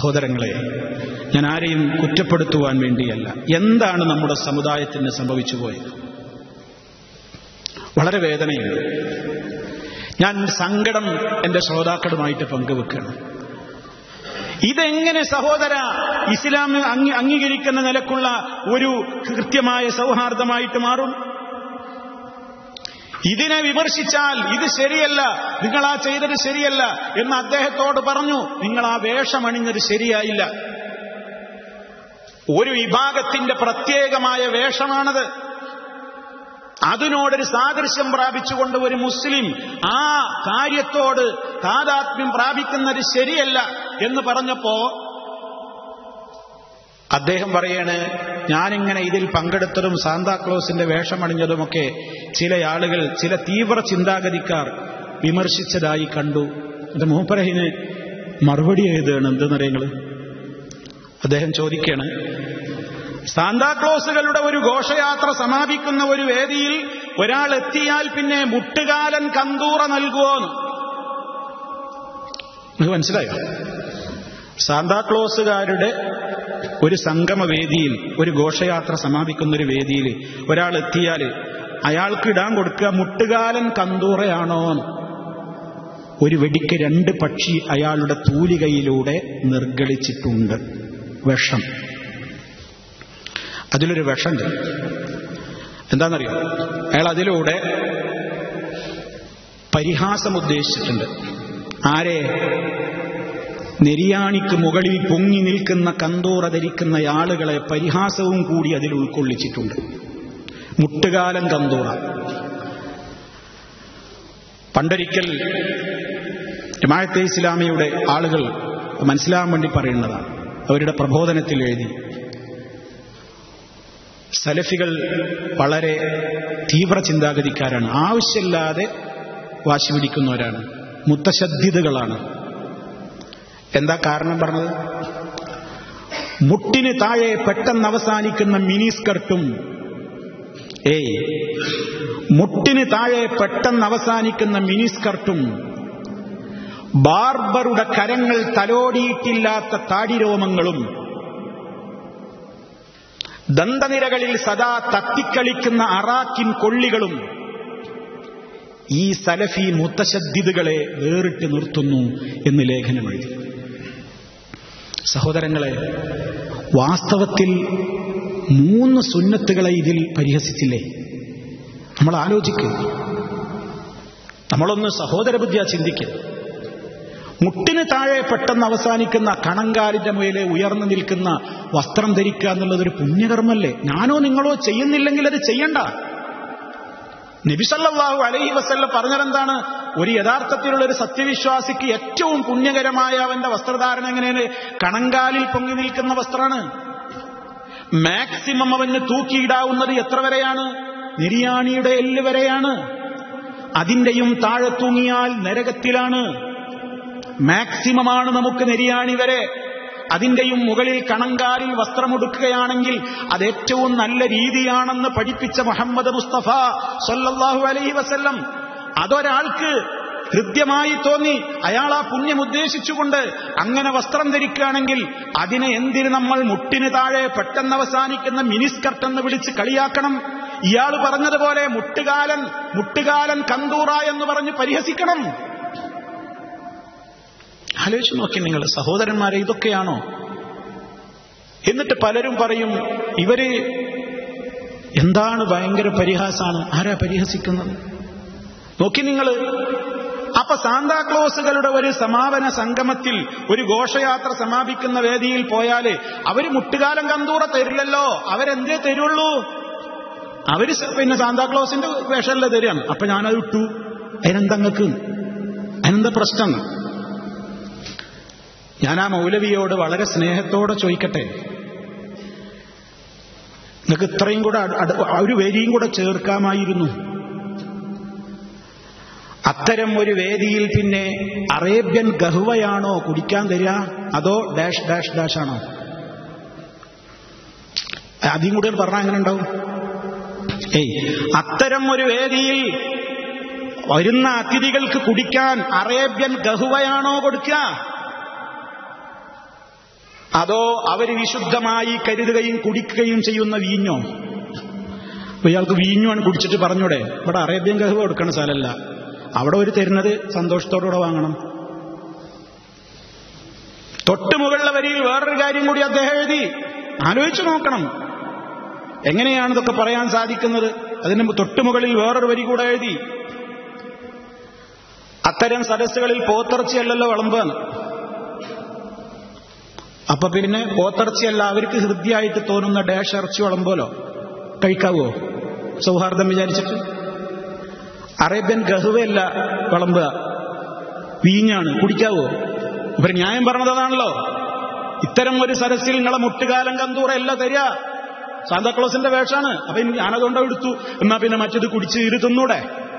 സഹോദരങ്ങളെ ഞാൻ ആരെയും കുറ്റപ്പെടുത്തുവാൻ വേണ്ടിയല്ല എന്താണ് നമ്മുടെ സമുദായത്തിന് സംഭവിച്ചു പോയത് വളരെ വേദനയുണ്ട് ഞാൻ സങ്കടം എന്റെ ശ്രോതാക്കളുമായിട്ട് പങ്കുവെക്കണം ഇതെങ്ങനെ സഹോദര ഇസ്ലാം അംഗീ- അംഗീകരിക്കുന്ന നിലക്കുള്ള ഒരു കൃത്യമായ സൗഹാർദ്ദമായിട്ട് മാറും ഇതിനെ വിമർശിച്ചാൽ ഇത് ശരിയല്ല നിങ്ങൾ ആ ചെയ്തത് ശരിയല്ല എന്ന് അദ്ദേഹത്തോട് പറഞ്ഞു നിങ്ങൾ ആ വേഷമണിഞ്ഞത് ശരിയായില്ല ഒരു വിഭാഗത്തിന്റെ പ്രത്യേകമായ വേഷമാണത് അതിനോടൊരു സാദൃശ്യം പ്രാപിച്ചുകൊണ്ട് ഒരു മുസ്ലിം ആ കാര്യത്തോട് താതാത്മ്യം പ്രാപിക്കുന്നത് ശരിയല്ല എന്ന് പറഞ്ഞപ്പോ അദ്ദേഹം പറയാണ് ഞാനിങ്ങനെ ഇതിൽ പങ്കെടുത്തതും സാന്താക്ലോസിന്റെ വേഷമണിഞ്ഞതുമൊക്കെ ചില ആളുകൾ ചില തീവ്ര ചിന്താഗതിക്കാർ വിമർശിച്ചതായി കണ്ടു എന്റെ മൂപ്പരഹിന് മറുപടി എഴുതുകയാണ് എന്തെന്നറിയങ്ങള് അദ്ദേഹം ചോദിക്കാണ് സാന്താക്ലോസുകളുടെ ഒരു ഘോഷയാത്ര സമാപിക്കുന്ന ഒരു വേദിയിൽ ഒരാൾ എത്തിയാൽ പിന്നെ മുട്ടുകാലൻ കന്തൂറ നൽകുവോന്ന് നിങ്ങൾക്ക് മനസ്സിലായോ സാന്താക്ലോസുകാരുടെ ഒരു സംഗമവേദിയിൽ ഒരു ഘോഷയാത്ര സമാപിക്കുന്ന ഒരു വേദിയിൽ ഒരാൾ എത്തിയാൽ അയാൾക്ക് ഇടാൻ കൊടുക്കുക മുട്ടുകാലൻ കന്തൂറയാണോ ഒരു വെടിക്ക് രണ്ട് പക്ഷി അയാളുടെ തൂലികയിലൂടെ നിർഗളിച്ചിട്ടുണ്ട് വിഷം അതിലൊരു വിഷമുണ്ട് എന്താണെന്നറിയോ അയാൾ അതിലൂടെ പരിഹാസം ഉദ്ദേശിച്ചിട്ടുണ്ട് ആരെ നെരിയാണിക്ക് മുകളിൽ പൊങ്ങി നിൽക്കുന്ന കന്തൂറ ധരിക്കുന്ന ആളുകളെ പരിഹാസവും കൂടി അതിൽ ഉൾക്കൊള്ളിച്ചിട്ടുണ്ട് മുട്ടുകാലം കന്തൂറ പണ്ടൊരിക്കൽ ജമാഅത്തെ ഇസ്ലാമിയുടെ ആളുകൾ മനസ്സിലാകാൻ വേണ്ടി പറയുന്നതാണ് അവരുടെ പ്രബോധനത്തിൽ എഴുതി സലഫികൾ വളരെ തീവ്ര ചിന്താഗതിക്കാരാണ് ആവശ്യമില്ലാതെ വാശി പിടിക്കുന്നവരാണ് മുത്തശദ്ധിതകളാണ് എന്താ കാരണം പറഞ്ഞത് മുട്ടിന് താഴെ പെട്ടെന്ന് അവസാനിക്കുന്ന മിനി സ്കർട്ടും ഏയ് മുട്ടിന് താഴെ പെട്ടെന്ന് അവസാനിക്കുന്ന മിനി സ്കർട്ടും ബാർബറുടെ കരങ്ങൾ തലോടിയിട്ടില്ലാത്ത താടിരോമങ്ങളും ദന്തനിരകളിൽ സദാ തത്തിക്കളിക്കുന്ന അറാക്കിൻ കൊള്ളികളും ഈ സലഫി മുത്തശദ്ദിദുകളെ വേറിട്ട് നിർത്തുന്നു എന്ന് ലേഖനം എഴുതി സഹോദരങ്ങളെ വാസ്തവത്തിൽ മൂന്ന് സുന്നത്തുകളെ ഇതിൽ പരിഹസിച്ചില്ലേ നമ്മൾ ആലോചിക്കുക നമ്മളൊന്ന് സഹോദരബുദ്ധിയാ ചിന്തിക്കുക മുട്ടിന് താഴെ പെട്ടെന്ന് അവസാനിക്കുന്ന കണങ്കാലിന്റെ മേലെ ഉയർന്നു നിൽക്കുന്ന വസ്ത്രം ധരിക്കുക എന്നുള്ളത് ഒരു പുണ്യകർമ്മല്ലേ ഞാനോ നിങ്ങളോ ചെയ്യുന്നില്ലെങ്കിൽ അത് ചെയ്യണ്ട നബിസല്ലാഹു അലൈഹി വസല്ല പറഞ്ഞതെന്താണ് ഒരു യഥാർത്ഥത്തിലുള്ള ഒരു സത്യവിശ്വാസിക്ക് ഏറ്റവും പുണ്യകരമായ അവന്റെ വസ്ത്രധാരണ എങ്ങനെയാണ് കണങ്കാലിൽ പൊങ്ങി നിൽക്കുന്ന വസ്ത്രമാണ് മാക്സിമം അവന് തൂക്കിയിടാവുന്നത് എത്ര വരെയാണ് നിര്യാണിയുടെ എല്ല് വരെയാണ് അതിന്റെയും താഴെ തൂങ്ങിയാൽ നരകത്തിലാണ് മാക്സിമമാണ് നമുക്ക് നെരിയാണി വരെ അതിന്റെയും മുകളിൽ കണങ്കാലിൽ വസ്ത്രമുടുക്കുകയാണെങ്കിൽ അത് ഏറ്റവും നല്ല രീതിയാണെന്ന് പഠിപ്പിച്ച മുഹമ്മദ് മുസ്തഫ സല്ലല്ലാഹു അലൈഹി വസല്ലം അതൊരാൾക്ക് ഹൃദ്യമായി തോന്നി അയാൾ ആ പുണ്യം ഉദ്ദേശിച്ചുകൊണ്ട് അങ്ങനെ വസ്ത്രം ധരിക്കുകയാണെങ്കിൽ അതിനെ എന്തിന് നമ്മൾ മുട്ടിന് താഴെ പെട്ടെന്ന് അവസാനിക്കുന്ന മിനിസ്കർട്ട് എന്ന് വിളിച്ച് കളിയാക്കണം ഇയാൾ പറഞ്ഞതുപോലെ മുട്ടുകാലൻ മുട്ടുകാലൻ കന്തൂറ എന്ന് പറഞ്ഞ് പരിഹസിക്കണം ആലോചിച്ച് നോക്കി നിങ്ങൾ സഹോദരന്മാരെ ഇതൊക്കെയാണോ എന്നിട്ട് പലരും പറയും ഇവര് എന്താണ് ഭയങ്കര പരിഹാസാണ് ആരാ പരിഹസിക്കുന്നത് നോക്കി നിങ്ങൾ അപ്പൊ സാന്താക്ലോസുകളുടെ ഒരു സമാപന സംഗമത്തിൽ ഒരു ഘോഷയാത്ര സമാപിക്കുന്ന വേദിയിൽ പോയാല് അവര് മുട്ടുകാലം കന്തൂറ തരില്ലല്ലോ അവരെന്തേ തരുള്ളൂ അവര് സ- പിന്നെ സാന്താക്ലോസിന്റെ വേഷമല്ലേ തരികയാണ് അപ്പൊ ഞാനത് ഇട്ടു അതിനെന്തങ്ങൾക്ക് അതിനെന്താ പ്രശ്നം ഞാൻ ആ മൗലവിയോട് വളരെ സ്നേഹത്തോടെ ചോദിക്കട്ടെ നിങ്ങൾക്ക് ഇത്രയും കൂടെ അട്- അട്- ആ ഒരു വരിയും കൂടെ ചേർക്കാമായിരുന്നു അത്തരം ഒരു വേദിയിൽ പിന്നെ അറേബ്യൻ ഗഹുവയാണോ കുടിക്കാൻ തരിക അതോ ഡാഷ് ഡാഷ് ഡാഷ് ആണോ ആദ്യം കൂടെ പറഞ്ഞാൽ എങ്ങനെ ഉണ്ടാവും ഏയ് അത്തരം ഒരു വേദിയിൽ വരുന്ന അതിഥികൾക്ക് കുടിക്കാൻ അറേബ്യൻ ഗഹുവയാണോ കൊടുക്കുക അതോ അവര് വിശുദ്ധമായി കരുതുകയും കുടിക്കുകയും ചെയ്യുന്ന വീഞ്ഞോ അപ്പൊ ഇയാൾക്ക് വീഞ്ഞുമാണ് കുടിച്ചിട്ട് പറഞ്ഞൂടെ ഇവിടെ അറേബ്യൻ ഗഹ്വ കൊടുക്കണ സ്ഥലമല്ല അവിടെ ഒരു തരുന്നത് സന്തോഷത്തോടുകൂടെ വാങ്ങണം തൊട്ട് മുകളിലെ വരിയിൽ വേറൊരു കാര്യം കൂടി അദ്ദേഹം എഴുതി ആലോചിച്ചു നോക്കണം എങ്ങനെയാണ് ഇതൊക്കെ പറയാൻ സാധിക്കുന്നത് അതിന് തൊട്ട് മുകളിൽ വേറൊരു വരി കൂടെ എഴുതി അത്തരം സദസ്സുകളിൽ പോത്തിറച്ചിയല്ലല്ലോ വിളമ്പാന്ന് അപ്പൊ പിന്നെ പോത്തിറച്ചിയല്ല അവർക്ക് ഹൃദ്യമായിട്ട് തോന്നുന്ന ഡാഷ് ഇറച്ചി വിളമ്പോലോ കഴിക്കാവോ സൗഹാർദ്ദം വിചാരിച്ചിട്ട് അറേബ്യൻ ഗഹുവയല്ല വിളമ്പുക വീഞ്ഞാണ് കുടിക്കാവോ ഇവർ ന്യായം പറഞ്ഞതാണല്ലോ ഇത്തരം ഒരു സരസിൽ നിങ്ങളെ മുട്ടുകാലം കന്തൂറ എല്ലാം തരിക സാന്താക്ലോസിന്റെ വേഷാണ് അപ്പൊ ഇനി ഞാനതുകൊണ്ട് എടുത്തു എന്നാ പിന്നെ മറ്റത് കുടിച്ച് ഇരു തിന്നൂടെ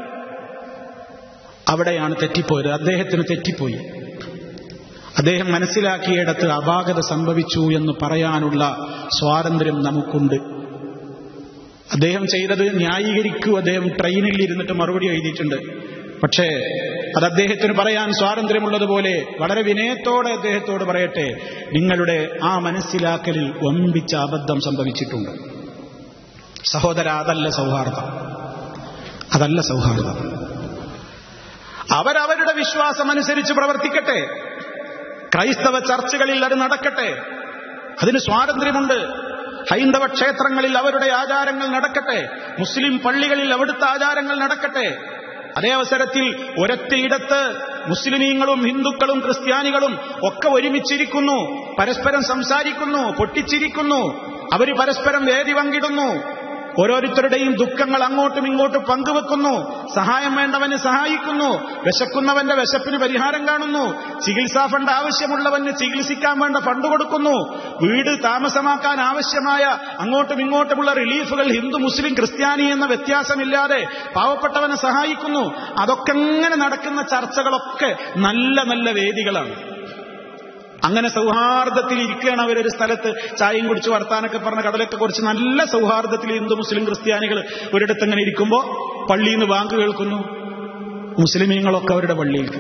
അവിടെയാണ് തെറ്റിപ്പോയത് അദ്ദേഹത്തിന് തെറ്റിപ്പോയി അദ്ദേഹം മനസ്സിലാക്കിയിടത്ത് അപാകത സംഭവിച്ചു എന്ന് പറയാനുള്ള സ്വാതന്ത്ര്യം നമുക്കുണ്ട് അദ്ദേഹം ചെയ്തത് ന്യായീകരിക്കൂ അദ്ദേഹം ട്രെയിനിൽ ഇരുന്നിട്ട് മറുപടി എഴുതിയിട്ടുണ്ട് പക്ഷേ അത് അദ്ദേഹത്തിന് പറയാൻ സ്വാതന്ത്ര്യമുള്ളതുപോലെ വളരെ വിനയത്തോടെ അദ്ദേഹത്തോട് പറയട്ടെ നിങ്ങളുടെ ആ മനസ്സിലാക്കലിൽ വമ്പിച്ച അബദ്ധം സംഭവിച്ചിട്ടുണ്ട് സഹോദര അതല്ല സൗഹാർദ്ദം അതല്ല സൗഹാർദ്ദം അവരവരുടെ വിശ്വാസം അനുസരിച്ച് പ്രവർത്തിക്കട്ടെ ക്രൈസ്തവ ചർച്ചകളിൽ അത് നടക്കട്ടെ അതിന് സ്വാതന്ത്ര്യമുണ്ട് ഹൈന്ദവ ക്ഷേത്രങ്ങളിൽ അവരുടെ ആചാരങ്ങൾ നടക്കട്ടെ മുസ്ലിം പള്ളികളിൽ അവിടുത്തെ ആചാരങ്ങൾ നടക്കട്ടെ അതേ അവസരത്തിൽ ഒരൊറ്റയിടത്ത് മുസ്ലിമീങ്ങളും ഹിന്ദുക്കളും ക്രിസ്ത്യാനികളും ഒക്കെ ഒരുമിച്ചിരിക്കുന്നു പരസ്പരം സംസാരിക്കുന്നു പൊട്ടിച്ചിരിക്കുന്നു അവർ പരസ്പരം വേദി പങ്കിടുന്നു ഓരോരുത്തരുടെയും ദുഃഖങ്ങൾ അങ്ങോട്ടും ഇങ്ങോട്ടും പങ്കുവെക്കുന്നു സഹായം വേണ്ടവന് സഹായിക്കുന്നു വിശക്കുന്നവന്റെ വിശപ്പിന് പരിഹാരം കാണുന്നു ചികിത്സാ ഫണ്ട് ആവശ്യമുള്ളവന് ചികിത്സിക്കാൻ വേണ്ട ഫണ്ട് കൊടുക്കുന്നു വീട് താമസമാക്കാൻ ആവശ്യമായ അങ്ങോട്ടും ഇങ്ങോട്ടുമുള്ള റിലീഫുകൾ ഹിന്ദു മുസ്ലിം ക്രിസ്ത്യാനി എന്ന വ്യത്യാസമില്ലാതെ പാവപ്പെട്ടവനെ സഹായിക്കുന്നു അതൊക്കെ എങ്ങനെ നടക്കുന്ന ചർച്ചകളൊക്കെ നല്ല നല്ല വേദികളാണ് അങ്ങനെ സൗഹാർദ്ദത്തിൽ ഇരിക്കുകയാണ് അവരൊരു സ്ഥലത്ത് ചായയും കുടിച്ച് വർത്താനൊക്കെ പറഞ്ഞ കടലൊക്കെ കുറിച്ച് നല്ല സൗഹാർദ്ദത്തിൽ ഹിന്ദു മുസ്ലിം ക്രിസ്ത്യാനികൾ ഒരിടത്ത് ഇങ്ങനെ ഇരിക്കുമ്പോൾ പള്ളിയിൽ നിന്ന് ബാങ്ക് കേൾക്കുന്നു മുസ്ലിമീങ്ങളൊക്കെ അവരുടെ പള്ളിയിലേക്ക്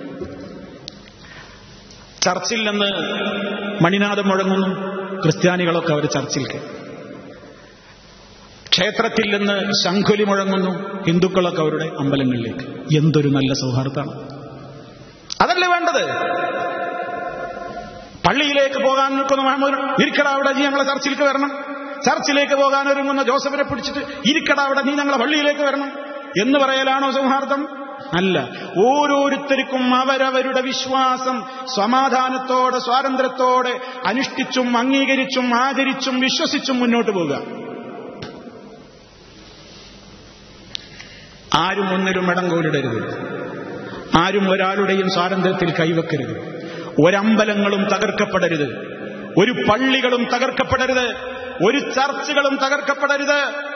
ചർച്ചിൽ നിന്ന് മണിനാഥം മുഴങ്ങുന്നു ക്രിസ്ത്യാനികളൊക്കെ അവർ ചർച്ചിലേക്ക് ക്ഷേത്രത്തിൽ നിന്ന് ശംഖുലി മുഴങ്ങുന്നു ഹിന്ദുക്കളൊക്കെ അവരുടെ അമ്പലങ്ങളിലേക്ക് എന്തൊരു നല്ല സൗഹാർദ്ദമാണ് അതല്ലേ വേണ്ടത് പള്ളിയിലേക്ക് പോകാൻ നിൽക്കുന്ന മുഹമ്മദ് ഇരിക്കട അവിടെ നീ ഞങ്ങളെ ചർച്ചിലേക്ക് വരണം ചർച്ചിലേക്ക് പോകാൻ ഒരുങ്ങുന്ന ജോസഫിനെ പിടിച്ചിട്ട് ഇരിക്കട അവിടെ നീ ഞങ്ങളെ പള്ളിയിലേക്ക് വരണം എന്ന് പറയലാണോ സൗഹാർദ്ദം അല്ല ഓരോരുത്തർക്കും അവരവരുടെ വിശ്വാസം സമാധാനത്തോടെ സ്വാതന്ത്ര്യത്തോടെ അനുഷ്ഠിച്ചും അംഗീകരിച്ചും ആചരിച്ചും വിശ്വസിച്ചും മുന്നോട്ട് പോവുക ആരും ഒന്നിലും ഇടങ്കോലിടരുത് ആരും ഒരാളുടെയും സ്വാതന്ത്ര്യത്തിൽ കൈവെക്കരുത് ഒരമ്പലങ്ങളും തകർക്കപ്പെടരുത് ഒരു പള്ളികളും തകർക്കപ്പെടരുത് ഒരു ചർച്ചുകളും തകർക്കപ്പെടരുത്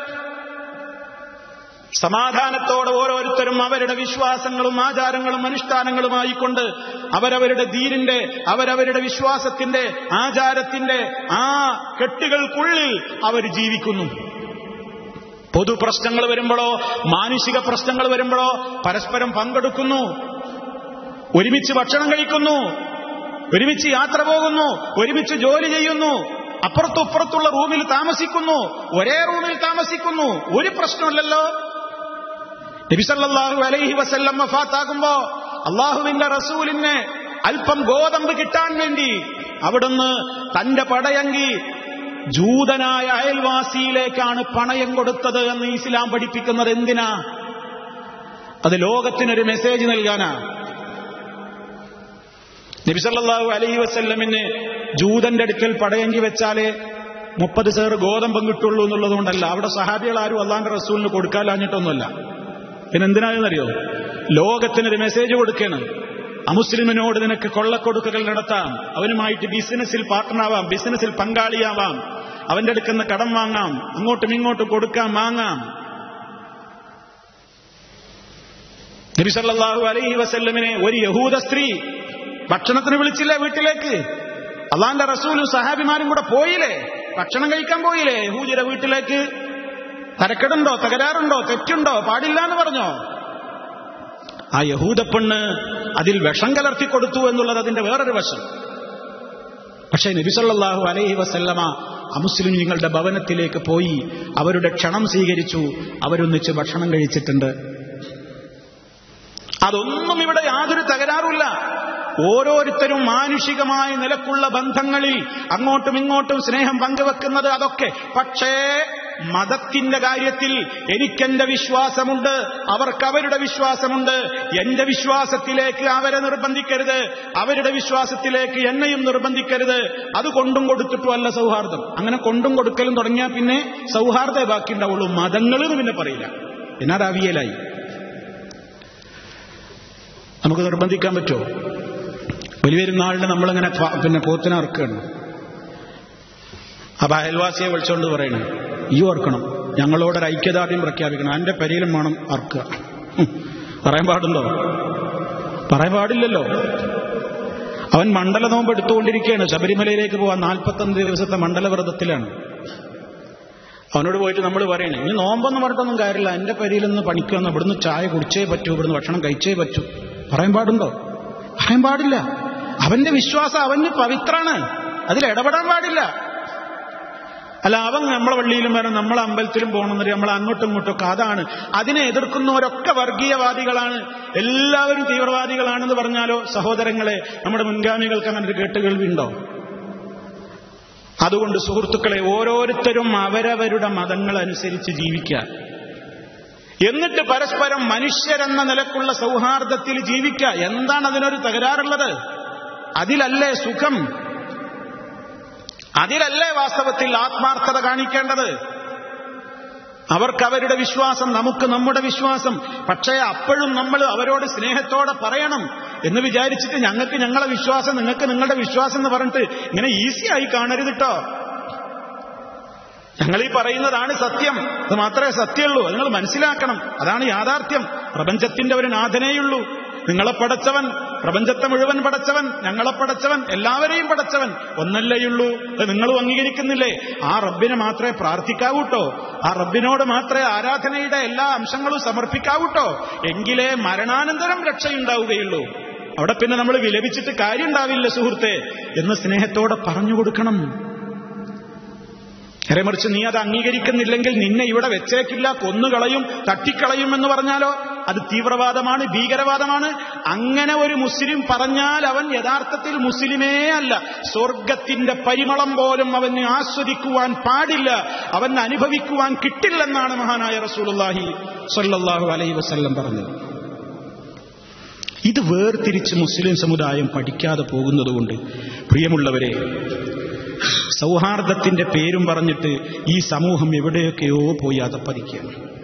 സമാധാനത്തോടെ ഓരോരുത്തരും അവരുടെ വിശ്വാസങ്ങളും ആചാരങ്ങളും അനുഷ്ഠാനങ്ങളുമായിക്കൊണ്ട് അവരവരുടെ ദീനിന്റെ അവരവരുടെ വിശ്വാസത്തിന്റെ ആചാരത്തിന്റെ ആ കെട്ടുകൾക്കുള്ളിൽ അവർ ജീവിക്കുന്നു പൊതു പ്രശ്നങ്ങൾ വരുമ്പോഴോ മാനുഷിക പ്രശ്നങ്ങൾ വരുമ്പോഴോ പരസ്പരം പങ്കെടുക്കുന്നു ഒരുമിച്ച് ഭക്ഷണം കഴിക്കുന്നു ഒരുമിച്ച് യാത്ര പോകുന്നു ഒരുമിച്ച് ജോലി ചെയ്യുന്നു അപ്പുറത്തും ഇപ്പുറത്തുള്ള റൂമിൽ താമസിക്കുന്നു ഒരേ റൂമിൽ താമസിക്കുന്നു ഒരു പ്രശ്നമല്ലല്ലോ നബിസല്ലാഹു അലൈഹി വസല്ലം വഫാത്താകുമ്പോ അള്ളാഹുവിന്റെ റസൂലിന് അല്പം ഗോതമ്പ് കിട്ടാൻ വേണ്ടി അവിടുന്ന് തന്റെ പടയങ്കി ജൂതനായ അയൽവാസിയിലേക്കാണ് പണയം കൊടുത്തത് എന്ന് ഇസ്ലാം പഠിപ്പിക്കുന്നത് എന്തിനാ അത് ലോകത്തിനൊരു മെസ്സേജ് നൽകാനാ നബിസല്ലാഹു അലൈഹി വസ്ല്ലമിന് ജൂതന്റെ അടുക്കൽ പടയങ്കി വെച്ചാലേ മുപ്പത് സേർ ഗോതമ്പം കിട്ടുള്ളൂ എന്നുള്ളതുകൊണ്ടല്ല അവിടെ സഹാബികൾ ആരും അള്ളാന്റെ റസൂലിന് കൊടുക്കാലാഞ്ഞിട്ടൊന്നുമല്ല പിന്നെ എന്തിനാണെന്നറിയോ ലോകത്തിനൊരു മെസ്സേജ് കൊടുക്കണം അമുസ്ലിമിനോട് നിനക്ക് കൊള്ളക്കൊടുക്കകൾ നടത്താം അവനുമായിട്ട് ബിസിനസ്സിൽ പാർട്ട്ണറാവാം ബിസിനസ്സിൽ പങ്കാളിയാവാം അവന്റെ അടുക്കുന്ന കടം വാങ്ങാം അങ്ങോട്ടും ഇങ്ങോട്ടും കൊടുക്കാം വാങ്ങാം നബിസല്ലാഹു അലൈഹി വസല്ലമിനെ ഒരു യഹൂദ സ്ത്രീ ഭക്ഷണത്തിന് വിളിച്ചില്ലേ വീട്ടിലേക്ക് അള്ളാന്റെ റസൂലും സഹാബിമാരും കൂടെ പോയില്ലേ ഭക്ഷണം കഴിക്കാൻ പോയില്ലേ യഹൂദിയുടെ വീട്ടിലേക്ക് തരക്കെടുണ്ടോ തകരാറുണ്ടോ തെറ്റുണ്ടോ പാടില്ല എന്ന് പറഞ്ഞോ ആ യഹൂദ പെണ്ണ് അതിൽ വിഷം കലർത്തി കൊടുത്തു എന്നുള്ളത് അതിന്റെ വേറൊരു വശം പക്ഷേ നബിസല്ലാഹു അലൈഹി വസല്ലമ അമുസ്ലിങ്ങളുടെ ഭവനത്തിലേക്ക് പോയി അവരുടെ ക്ഷണം സ്വീകരിച്ചു അവരൊന്നിച്ച് ഭക്ഷണം കഴിച്ചിട്ടുണ്ട് അതൊന്നും ഇവിടെ യാതൊരു തകരാറുമില്ല ഓരോരുത്തരും മാനുഷികമായ നിലക്കുള്ള ബന്ധങ്ങളിൽ അങ്ങോട്ടും ഇങ്ങോട്ടും സ്നേഹം പങ്കുവെക്കുന്നത് അതൊക്കെ പക്ഷേ മതത്തിന്റെ കാര്യത്തിൽ എനിക്കെന്റെ വിശ്വാസമുണ്ട് അവർക്ക് അവരുടെ വിശ്വാസമുണ്ട് എന്റെ വിശ്വാസത്തിലേക്ക് അവരെ നിർബന്ധിക്കരുത് അവരുടെ വിശ്വാസത്തിലേക്ക് എന്നെയും നിർബന്ധിക്കരുത് അത് കൊണ്ടും കൊടുത്തിട്ടുമല്ല സൗഹാർദ്ദം അങ്ങനെ കൊണ്ടും കൊടുക്കലും തുടങ്ങിയാൽ പിന്നെ സൗഹാർദ്ദേ ബാക്കി ഉണ്ടാവുള്ളൂ മതങ്ങളെന്ന് പിന്നെ പറയില്ല പിന്നെ അത് അവിയലായി നമുക്ക് നിർബന്ധിക്കാൻ പറ്റുമോ വലിയൊരുനാളിന് നമ്മളിങ്ങനെ പ- പിന്നെ പോത്തിനെ ഇറക്കുകയാണ് അപ്പൊ അയൽവാസിയെ വിളിച്ചോണ്ട് പറയണേ ഈ ഓർക്കണം ഞങ്ങളോടൊരു ഐക്യദാർഢ്യം പ്രഖ്യാപിക്കണം എന്റെ പരിയിലും വേണം അറക്കുക ഹും. പറയാൻ പാടുണ്ടോ പറയാൻ പാടില്ലല്ലോ അവൻ മണ്ഡല നോമ്പ് എടുത്തുകൊണ്ടിരിക്കുകയാണ് ശബരിമലയിലേക്ക് പോവാൻ നാൽപ്പത്തൊന്ന് ദിവസത്തെ മണ്ഡല വ്രതത്തിലാണ് അവനോട് പോയിട്ട് നമ്മൾ പറയണേ ഇനി നോമ്പൊന്നും പറഞ്ഞിട്ടൊന്നും കാര്യമില്ല എന്റെ പരിയിലൊന്ന് പണിക്കുവന്ന് ഇവിടുന്ന് ചായ കുടിച്ചേ പറ്റൂ ഇവിടുന്ന് ഭക്ഷണം കഴിച്ചേ പറ്റൂ പറയാൻ പാടുണ്ടോ പറയാൻ പാടില്ല അവന്റെ വിശ്വാസം അവന് പവിത്രാണ് അതിൽ ഇടപെടാൻ പാടില്ല അല്ല അവൻ നമ്മളെ പള്ളിയിലും വരണം നമ്മളെ അമ്പലത്തിലും പോകണമെന്നില്ല നമ്മൾ അങ്ങോട്ടും ഇങ്ങോട്ടും ഒക്കെ അതാണ് അതിനെ എതിർക്കുന്നവരൊക്കെ വർഗീയവാദികളാണ് എല്ലാവരും തീവ്രവാദികളാണെന്ന് പറഞ്ഞാലോ സഹോദരങ്ങളെ നമ്മുടെ മുൻഗാമികൾക്ക് അങ്ങനെ ഒരു കേട്ടുകേൾവിയുണ്ടോ അതുകൊണ്ട് സുഹൃത്തുക്കളെ ഓരോരുത്തരും അവരവരുടെ മതങ്ങൾ അനുസരിച്ച് ജീവിക്കുക എന്നിട്ട് പരസ്പരം മനുഷ്യരെന്ന നിലക്കുള്ള സൗഹാർദ്ദത്തിൽ ജീവിക്കുക എന്താണ് അതിനൊരു തകരാറുള്ളത് അതിലല്ലേ സുഖം അതിലല്ലേ വാസ്തവത്തിൽ ആത്മാർത്ഥത കാണിക്കേണ്ടത് അവർക്ക് അവരുടെ വിശ്വാസം നമുക്ക് നമ്മുടെ വിശ്വാസം പക്ഷേ അപ്പോഴും നമ്മൾ അവരോട് സ്നേഹത്തോടെ പറയണം എന്ന് വിചാരിച്ചിട്ട് ഞങ്ങൾക്ക് ഞങ്ങളെ വിശ്വാസം നിങ്ങൾക്ക് നിങ്ങളുടെ വിശ്വാസം എന്ന് പറഞ്ഞിട്ട് ഇങ്ങനെ ഈസി ആയി കാണരുത് കേട്ടോ ഞങ്ങൾ ഈ പറയുന്നതാണ് സത്യം അത് മാത്രമേ സത്യമുള്ളൂ അത് നിങ്ങൾ മനസ്സിലാക്കണം അതാണ് യാഥാർത്ഥ്യം പ്രപഞ്ചത്തിന്റെ ഒരു നാഥനേയുള്ളൂ നിങ്ങളെ പടച്ചവൻ പ്രപഞ്ചത്തെ മുഴുവൻ പടച്ചവൻ ഞങ്ങളെ പടച്ചവൻ എല്ലാവരെയും പടച്ചവൻ ഒന്നല്ലേയുള്ളൂ അത് നിങ്ങളും അംഗീകരിക്കുന്നില്ലേ ആ റബ്ബിനെ മാത്രമേ പ്രാർത്ഥിക്കാവൂട്ടോ ആ റബ്ബിനോട് മാത്രമേ ആരാധനയുടെ എല്ലാ അംശങ്ങളും സമർപ്പിക്കാവൂട്ടോ എങ്കിലേ മരണാനന്തരം രക്ഷയുണ്ടാവുകയുള്ളൂ അവിടെ പിന്നെ നമ്മൾ വിലപിച്ചിട്ട് കാര്യം ഉണ്ടാവില്ല സുഹൃത്തെ എന്ന് സ്നേഹത്തോടെ പറഞ്ഞു കൊടുക്കണം നേരെ മറിച്ച് നീ അത് അംഗീകരിക്കുന്നില്ലെങ്കിൽ നിന്നെ ഇവിടെ വെച്ചേക്കില്ല കൊന്നുകളയും തട്ടിക്കളയും എന്ന് പറഞ്ഞാലോ അത് തീവ്രവാദമാണ് ഭീകരവാദമാണ് അങ്ങനെ ഒരു മുസ്ലിം പറഞ്ഞാൽ അവൻ യഥാർത്ഥത്തിൽ മുസ്ലിമേ അല്ല സ്വർഗത്തിന്റെ പരിമളം പോലും അവന് ആസ്വദിക്കുവാൻ പാടില്ല അവന് അനുഭവിക്കുവാൻ കിട്ടില്ലെന്നാണ് മഹാനായ റസൂലുള്ളാഹി സ്വല്ലല്ലാഹു അലൈഹി വസല്ലം പറഞ്ഞത് ഇത് വേർതിരിച്ച് മുസ്ലിം സമുദായം പഠിക്കാതെ പോകുന്നതുകൊണ്ട് പ്രിയമുള്ളവരെ സൗഹാർദ്ദത്തിന്റെ പേരും പറഞ്ഞിട്ട് ഈ സമൂഹം എവിടെയൊക്കെയോ പോയി അതപ്പതിക്കുകയാണ്